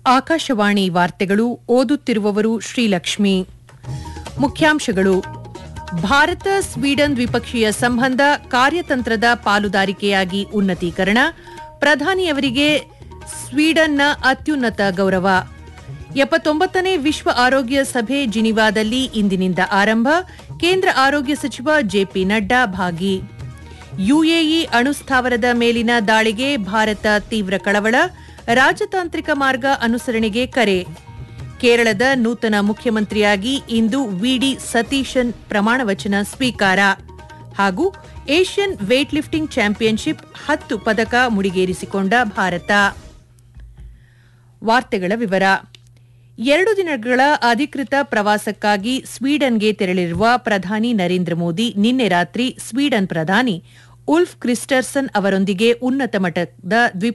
ಆಕಾಶವಾಣಿ ವಾರ್ತೆಗಳು ಓದುತ್ತಿರುವವರು ಶ್ರೀಲಕ್ಷ್ಮಿ ಮುಖ್ಯಾಂಶಗಳು ಭಾರತ ಸ್ವೀಡನ್ ದ್ವಿಪಕ್ಷೀಯ ಸಂಬಂಧ ಕಾರ್ಯತಂತ್ರದ ಪಾಲುದಾರಿಕೆಯಾಗಿ ಉನ್ನತೀಕರಣ ಪ್ರಧಾನಿಯವರಿಗೆ ಸ್ವೀಡನ್ನ ಅತ್ಯುನ್ನತ ಗೌರವ ಎಪ್ಪತ್ತೊಂಬತ್ತನೇ ವಿಶ್ವ ಆರೋಗ್ಯ ಸಭೆ ಜಿನಿವಾದಲ್ಲಿ ಇಂದಿನಿಂದ ಆರಂಭ ಕೇಂದ್ರ ಆರೋಗ್ಯ ಸಚಿವ ಜೆಪಿ ನಡ್ಡಾ ಭಾಗಿ ಯುಎಇ ಅಣುಸ್ಥಾವರದ ಮೇಲಿನ ದಾಳಿಗೆ ಭಾರತ ತೀವ್ರ ಕಳವಳ ರಾಜತಾಂತ್ರಿಕ ಮಾರ್ಗ ಅನುಸರಣೆಗೆ ಕರೆ ಕೇರಳದ ನೂತನ ಮುಖ್ಯಮಂತ್ರಿಯಾಗಿ ಇಂದು ವಿಡಿ ಸತೀಶನ್ ಪ್ರಮಾಣವಚನ ಸ್ವೀಕಾರ ಹಾಗೂ ಏಷ್ಯನ್ ವೇಟ್ ಲಿಫ್ಟಿಂಗ್ ಚಾಂಪಿಯನ್ಶಿಪ್ ಹತ್ತು ಪದಕ ಮುಡಿಗೇರಿಸಿಕೊಂಡ ಭಾರತ ವಾರ್ತೆಗಳ ವಿವರ ಎರಡು ದಿನಗಳ ಅಧಿಕೃತ ಪ್ರವಾಸಕ್ಕಾಗಿ ಸ್ವೀಡನ್ಗೆ ತೆರಳಿರುವ ಪ್ರಧಾನಿ ನರೇಂದ್ರ ಮೋದಿ ನಿನ್ನೆ ರಾತ್ರಿ ಸ್ವೀಡನ್ ಪ್ರಧಾನಿ ಉಲ್ಫ್ ಕ್ರಿಸ್ಟರ್ಸನ್ ಅವರೊಂದಿಗೆ ಉನ್ನತ ಮಟ್ಟದ ದ್ವಿ